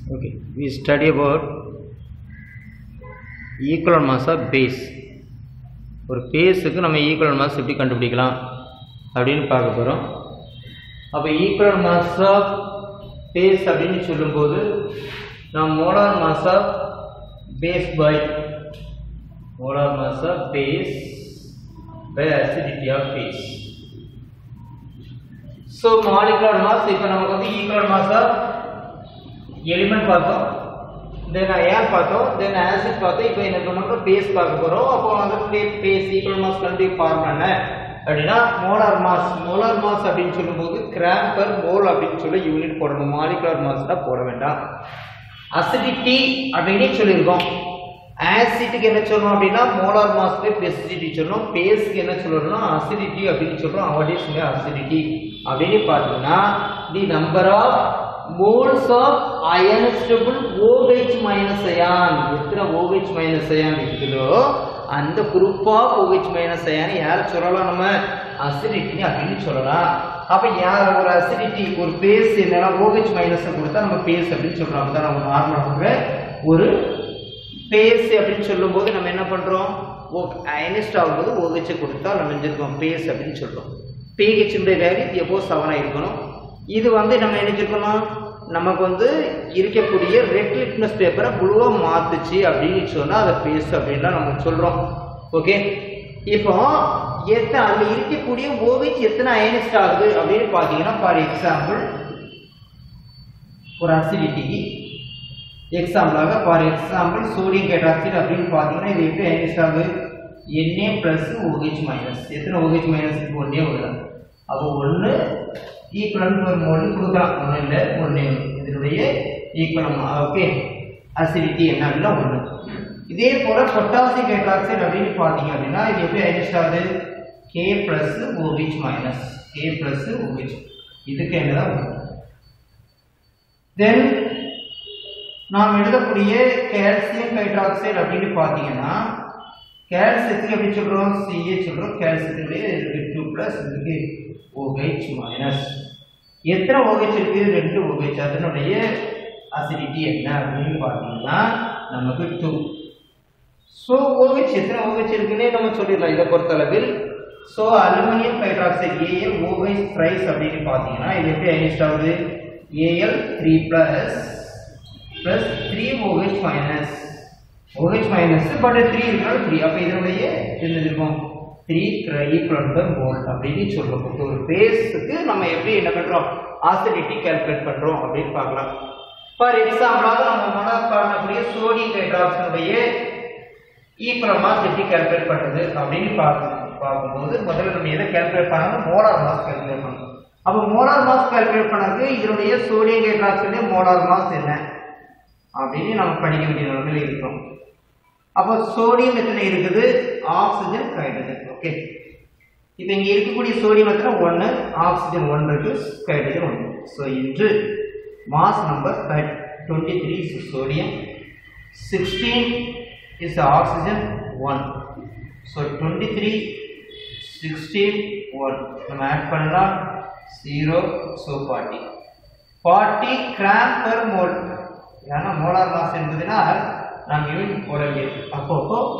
Okay, we study about equal mass of base. ஒரு பேஸுக்கு நம்ம equal mass எப்படி கண்டுபிடிக்கலாம் அப்படின்னு பார்க்க போகிறோம் அப்போ ஈக்குவல் மாஸ் ஆஃப் பேஸ் அப்படின்னு சொல்லும்போது நான் molar mass of base by molar mass of base by acidity of base so molecular mass இப்போ நமக்கு வந்து ஈக்குவல் மாஸ் ஆஃப் எலிமெண்ட் பார்த்தோம் தென் ஏர் பார்த்தோம் தென் ஆசிட் பார்த்தோம் இப்போ என்ன பண்ணோம் பேஸ் பார்க்க போகிறோம் அப்போ வந்து பேஸ் ஈக்குவல் மாஸ் கண்டு ஃபார்ம் என்ன அப்படின்னா மோலார் மாஸ் மோலார் மாஸ் அப்படின்னு சொல்லும்போது கிராம் பர் மோல் அப்படின்னு சொல்லி யூனிட் போடணும் மாலிகுலர் மாஸ்னா போட வேண்டாம் அசிடிட்டி அப்படின்னு சொல்லியிருக்கோம் ஆசிட்டுக்கு என்ன சொல்லணும் அப்படின்னா மோலார் மாஸ் பை பெசிடிட்டி சொல்லணும் பேஸ்க்கு என்ன சொல்லணும்னா அசிடிட்டி அப்படின்னு சொல்றோம் அவடிஷன் அசிடிட்டி அப்படின்னு பார்த்தீங்கன்னா the number of moles of ionisable OH minus ion எத்தனை OH மைனஸ் அயான் இருக்குதோ அந்த group of OH minus ion யாரை சொல்லலாம் நம்ம அசிடிட்டி அப்படின்னு சொல்லலாம் அப்ப யார் ஒரு அசிடிட்டி ஒரு பேஸ் என்னன்னா OH மைனஸ் கொடுத்தா நம்ம பேஸ் அப்படின்னு சொல்றோம் அப்பதான் நம்ம நார்மலாக ஒரு பேஸ் அப்படின்னு சொல்லும்போது நம்ம என்ன பண்றோம் அயனிஸ்ட் ஆகும்போது OH கொடுத்தா நம்ம செஞ்சிருக்கோம் பேஸ் அப்படின்னு சொல்றோம் pH உடைய வேல்யூ எப்போ செவனா இருக்கணும் இது வந்து நம்ம என்ன செஞ்சிருக்கணும் நமக்கு வந்து இருக்கக்கூடிய ரெட் லிட்மஸ் பேப்பரை ப்ளூவா மாத்துச்சு அப்படின்னு சொன்னா அதை பேஸ் அப்படின்னு நம்ம சொல்றோம் ஓகே இப்போ எத்தனை அதுல இருக்கக்கூடிய OH எத்தனை அயனிஸ்ட் ஆகுது அப்படின்னு பாத்தீங்கன்னா ஃபார் எக்ஸாம்பிள் ஒரு அசிடிட்டிக்கு எக்ஸாம்பிளாக ஃபார் எக்ஸாம்பிள் சோடியம் ஹைட்ராக்சைடு அப்படின்னு பார்த்தீங்கன்னா இது எப்படி அயனிஸ்ட் ஆகுது Na ப்ளஸ் OH மைனஸ் எத்தனை OH மைனஸ் இருக்கு ஒன்றே ஒன்று தான் அப்போ ஒன்று ஈக்குவலன் ஒரு மோல் கொடுக்கலாம் ஒன்று இல்லை ஒன்று இதனுடைய ஈக்குவலம் ஓகே அசிடிட்டி என்ன அப்படின்னா ஒன்று இதே போல பொட்டாசியம் ஹைட்ராக்சைடு அப்படின்னு பார்த்தீங்க அப்படின்னா இது எப்படி அயனிஸ்ட் ஆகுது K plus OH minus K plus OH இதுக்கு என்னதான் ஒன்று தென் நாம் எழுதக்கூடிய கால்சியம் ஹைட்ராக்சைடு அப்படின்னு பார்த்தீங்கன்னா கால்சியத்துக்கு எப்படி சொல்றோம் சிஏ சொல்றோம் கால்சியத்துடைய இருக்கு டூ பிளஸ் இதுக்கு OH மைனஸ் எத்தனை OH இருக்கு ரெண்டு OH அதனுடைய அசிடிட்டி என்ன அப்படின்னு பார்த்தீங்கன்னா நமக்கு டூ ஸோ OH எத்தனை OH இருக்குன்னே நம்ம சொல்லிடலாம் இதை பொறுத்தளவில் so aluminium hydroxide AL OH thrice அப்படின்னு பார்த்தீங்கன்னா இது எப்படி அயனிஸ்ட் ஆகுது AL three plus plus three OH minus OH minus but three இருக்கிறால் த்ரீ அப்போ இதனுடைய என்ன இருக்கும் த்ரீ ஈக்குவல் டு மோல் அப்படின்னு சொல்றோம் இப்போ ஒரு பேஸுக்கு நம்ம எப்படி என்ன பண்றோம் ஆசிடிட்டி கால்குலேட் பண்றோம் அப்படின்னு பார்க்கலாம் ஃபார் எக்ஸாம்பிளாக நம்ம மொனாக் பண்ணக்கூடிய சோடியம் ஹைட்ராக்சைடுடைய ஈக்குவல் மாஸ் எப்படி கால்குலேட் பண்றது அப்படின்னு பார்க்கணும் பார்க்கும்போது முதல்ல நம்ம எதை கால்குலேட் பண்ணணும் மோலார் மாஸ் கால்குலேட் பண்ணணும் அப்போ மோலார் மாஸ் கால்குலேட் பண்ணது இதனுடைய சோடியம் ஹைட்ராக்சைடு மோலார் மாஸ் என்ன அப்படின்னு நம்ம படிக்க வேண்டிய நிலைமையில இருக்கிறோம் அப்போ சோடியம் எத்தனை இருக்குது ஆக்சிஜன் ஹைட்ரஜன் ஓகே இப்போ இங்க இருக்கக்கூடிய சோடியம் எத்தனை ஒன்று ஆக்சிஜன் ஒன்று இருக்கு ஹைட்ரஜன் ஒன்று ஸோ இன்று mass number twenty three is sodium sixteen is oxygen one so twenty three sixteen one நம்ம ஆட் பண்ணலாம் zero so forty forty gram per mole ஏன்னா மோலார் மாஸ் என்பதுனா நாம் யூனிட் போட வேண்டியது அப்போ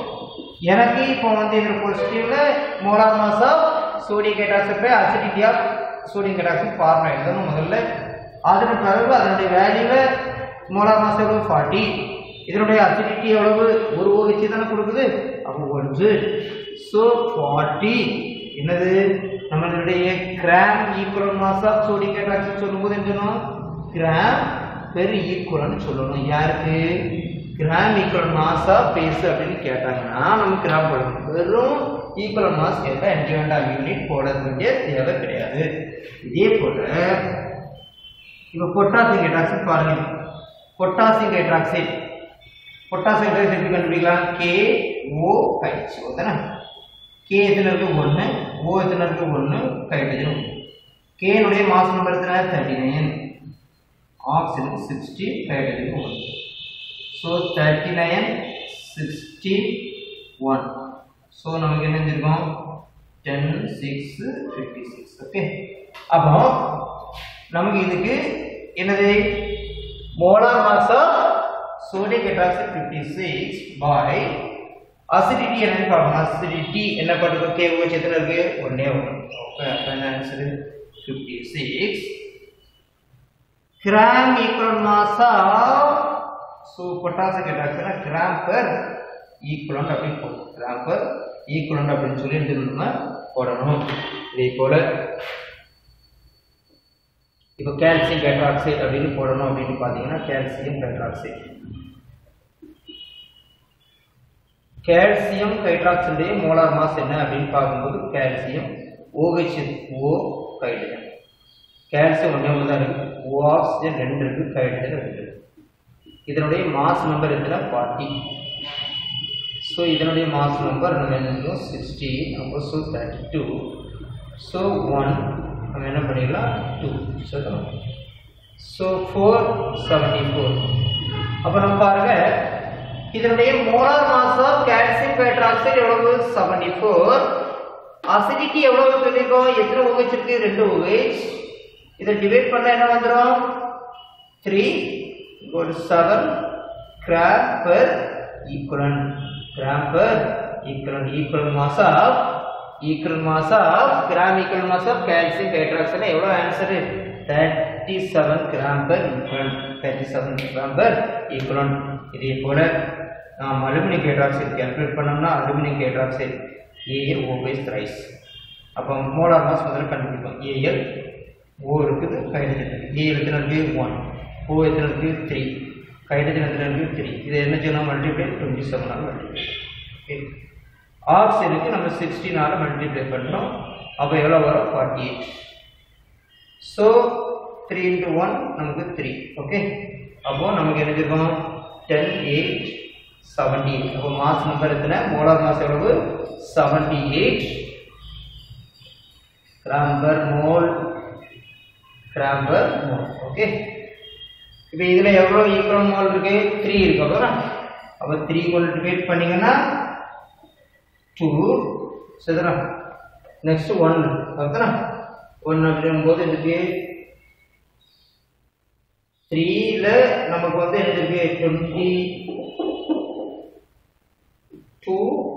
எனக்கு இப்போ வந்து இந்த கொஸ்டின்ல molar mass of sodium hydroxide by acidity of sodium hydroxide formula எழுதணும் முதல்ல அதன் பிறகு அதனுடைய வேல்யூல மோலார் மாஸ் எவ்வளவு ஃபார்ட்டி இதனுடைய அசிடிட்டி எவ்வளவு ஒரு OH தானே கொடுக்குது அப்போ ஒன்று ஸோ ஃபார்ட்டி என்னது நம்மளுடைய gram equal mass of sodium hydroxide சொல்லும்போது என்ன சொன்னோம் கிராம் பெர் ஈக்குவல்னு சொல்லணும் யாருக்கு gram equal mass of base அப்படின்னு கேட்டாங்கன்னா நம்ம கிராம் போடணும் வெறும் ஈக்குவல் மாஸ் கேட்டால் எனக்கு வேண்டாம் யூனிட் போட வேண்டிய தேவை கிடையாது இதே போல இப்போ பொட்டாசியம் ஹைட்ராக்சைடு பாருங்க பொட்டாசியம் ஹைட்ராக்சைடு பொட்டாசியம் ஹைட்ராக்சைடு எப்படி கண்டுபிடிக்கலாம் கே ஓ ஹைச் ஓகேனா கே எத்தனை இருக்கு ஒன்று ஓ எத்தனை இருக்கு ஒன்று ஹைட்ரஜன் ஒன்று கேனுடைய மாஸ் நம்பர் எத்தனை thirty nine oxygen sixty hydrogen one so thirty nine sixty one so நமக்கு என்ன செஞ்சிருக்கோம் ten six fifty six okay அப்போ நமக்கு இதுக்கு என்னது molar mass of sodium hydroxide 56 by acidity என்ன பார்க்கணும் acidity என்ன பண்ணுறது KOH எத்தனை இருக்கு ஒன்னே ஒன்று ஓகே அப்போ என்ன answer 56 gram equal mass of so potassium hydroxide gram per equivalent அப்படின்னு போடணும் கிராம் பர் ஈக்குவலண்ட் அப்படின்னு சொல்லி இந்த நம்ம போடணும் இதே போல இப்போ கால்சியம் ஹைட்ராக்சைடு அப்படின்னு போடணும் அப்படின்னு பார்த்தீங்கன்னா கால்சியம் ஹைட்ராக்சைடு கால்சியம் ஹைட்ராக்சைடுடைய மோலார் மாஸ் என்ன அப்படின்னு பார்க்கும்போது calcium OH O hydrogen calcium ஒன்றே ஒன்று தான் இருக்கு ஓ ஆக்சிஜன் ரெண்டு இருக்கு ஹைட்ரஜன் ரெண்டு இருக்கு இதனுடைய மாஸ் நம்பர் எத்தனை ஃபார்ட்டி ஸோ இதனுடைய மாஸ் நம்பர் நம்ம என்ன சிக்ஸ்டி நம்ம so thirty two so one நம்ம என்ன பண்ணிடலாம் டூ சரிங்களா ஸோ ஃபோர் செவன்டி ஃபோர் அப்போ நம்ம பாருங்க இதனுடைய molar mass of calcium hydroxide எவ்வளவு செவன்டி ஃபோர் அசிடிட்டி எவ்வளவு சொல்லியிருக்கோம் எத்தனை OH இருக்கு ரெண்டு OH இதை டிவைட் பண்ணா என்ன வந்துடும் த்ரீ ஒரு seven gram per equivalent gram per equivalent equal mass of equal mass of gram equal mass of calcium hydroxide எவ்வளோ answer thirty seven gram per equivalent thirty seven gram per equivalent இதே போல நாம் aluminium hydroxide calculate பண்ணோம்னா aluminium hydroxide AL ஓபைஸ் thrice அப்போ molar mass முதல்ல கண்டுபிடிப்போம் AL ஓ இருக்குது ஹைட்ரஜன் இருக்குது ஏ எத்தனை இருக்குது ஒன் ஓ எத்தனை இருக்குது த்ரீ ஹைட்ரஜன் எத்தனை இருக்குது த்ரீ இது என்ன செய்யணும் மல்டிப்ளை டுவெண்ட்டி செவனால் மல்டிப்ளை ஓகே ஆக்சிஜனுக்கு நம்ம சிக்ஸ்டீனால் மல்டிப்ளை பண்ணுறோம் அப்போ எவ்வளோ வரும் forty eight so three into one நமக்கு த்ரீ ஓகே அப்போது நமக்கு என்ன இருக்கும் டென் எயிட் செவன்டி எயிட் அப்போ மாஸ் நம்பர் எத்தனை மோலார் மாஸ் எவ்வளவு seventy eight gram per mole gram per mole okay இப்போ இதில் எவ்வளோ ஈக்குவல் மோல் இருக்கு த்ரீ இருக்கு அவ்வளோதான் அப்போ த்ரீ மல்டிப்ளேட் பண்ணீங்கன்னா டூ சரிதானா நெக்ஸ்ட் ஒன் அதுதானா ஒன் அப்படிங்கும்போது இதுக்கு த்ரீல நமக்கு வந்து என்ன இருக்கு டுவெண்ட்டி டூ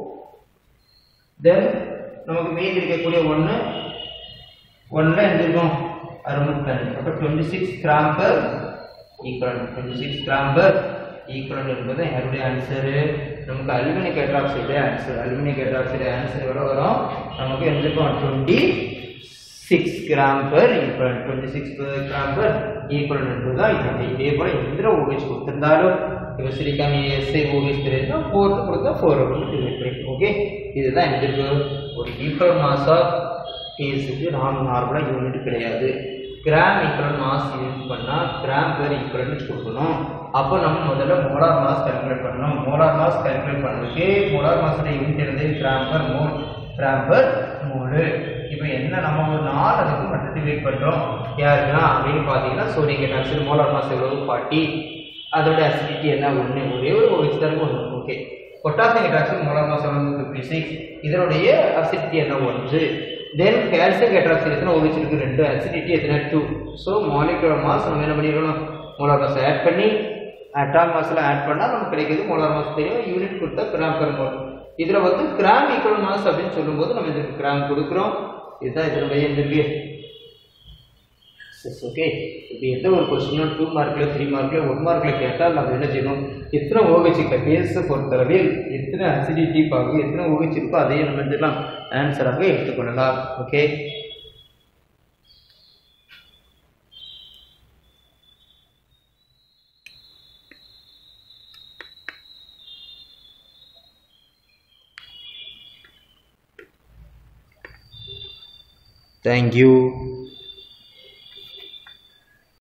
தென் நமக்கு மீதி இருக்கக்கூடிய ஒன்று ஒன்றில் எந்த இருக்கும் அறுநூத்தி அப்போ twenty six gram per equivalent twenty six gram per equivalent என்பது யாருடைய ஆன்சரு நமக்கு aluminium hydroxide answer aluminium hydroxide answer எவ்வளோ வரும் நமக்கு எந்த இருக்கும் twenty six gram per equivalent twenty six gram per equivalent என்பது தான் இதனுடைய இதே போல் எந்த ஓகேஜ் கொடுத்திருந்தாலும் இப்போ சிலிக்கான் எஸ்ஐ ஓகேஜ் தெரியுதுன்னா ஃபோர்த்து கொடுத்தா ஃபோர் அப்படின்னு ஓகே இதுதான் எந்த இருக்கு ஒரு ஈக்குவல் மாஸ் ஆஃப் கேஸுக்கு நாம் நார்மலாக யூனிட் கிடையாது கிராம் ஈக்குவல் மாஸ் யூஸ் பண்ணால் கிராம் பேர் ஈக்குவல்னு கொடுக்கணும் அப்போ நம்ம முதல்ல மோலார் மாஸ் கால்குலேட் பண்ணணும் மோலார் மாஸ் கால்குலேட் பண்ணுறதுக்கு மோலார் மாஸோட யூனிட் என்னது gram per mole gram per mole இப்போ என்ன நம்ம ஒரு நாலு அதுக்கு மட்டும் டிவைட் பண்ணுறோம் யாருக்குன்னா அப்படின்னு பார்த்தீங்கன்னா சோடியம் ஹைட்ராக்சைடு மோலார் மாஸ் எவ்வளவு ஃபார்ட்டி அதோட அசிடிட்டி என்ன ஒன்று ஒரே ஒரு OH தான் ஒன்று okay potassium hydroxide molar mass எவ்வளவு ஃபிஃப்டி சிக்ஸ் இதனுடைய அசிடிட்டி என்ன ஒன்று தென் கால்சியம் ஹைட்ராக்சைடு எத்தனை OH இருக்கு ரெண்டு அசிடிட்டி எத்தனை டூ ஸோ மாலிகுலர் மாஸ் நம்ம என்ன பண்ணிடணும் மோலார் மாஸ் ஆட் பண்ணி அட்டாம் மாஸ்ல ஆட் பண்ணால் நமக்கு கிடைக்கிறது மோலார் மாஸ் தெரியும் யூனிட் கொடுத்தா கிராம் பெர் மோல் இதில் வந்து கிராம் ஈக்குவல் மாஸ் அப்படின்னு சொல்லும்போது நம்ம இதுக்கு கிராம் கொடுக்குறோம் இதுதான் இதனுடைய இந்த ஓகே இப்போ எந்த ஒரு கொஸ்டினும் டூ மார்க்கில் த்ரீ மார்க்கில் ஒன் மார்க்கில் கேட்டால் நம்ம என்ன செய்யணும் எத்தனை ஓகேஜ் கேஸை பொறுத்தளவில் எத்தனை அசிடிட்டி பார்க்கும் எத்தனை ஓகேஜ் இருக்கோ அதையும் நம்ம எடுத்துக்கலாம் ஆன்சராக எடுத்துக்கொள்ளலாம் ஓகே தேங்க்யூ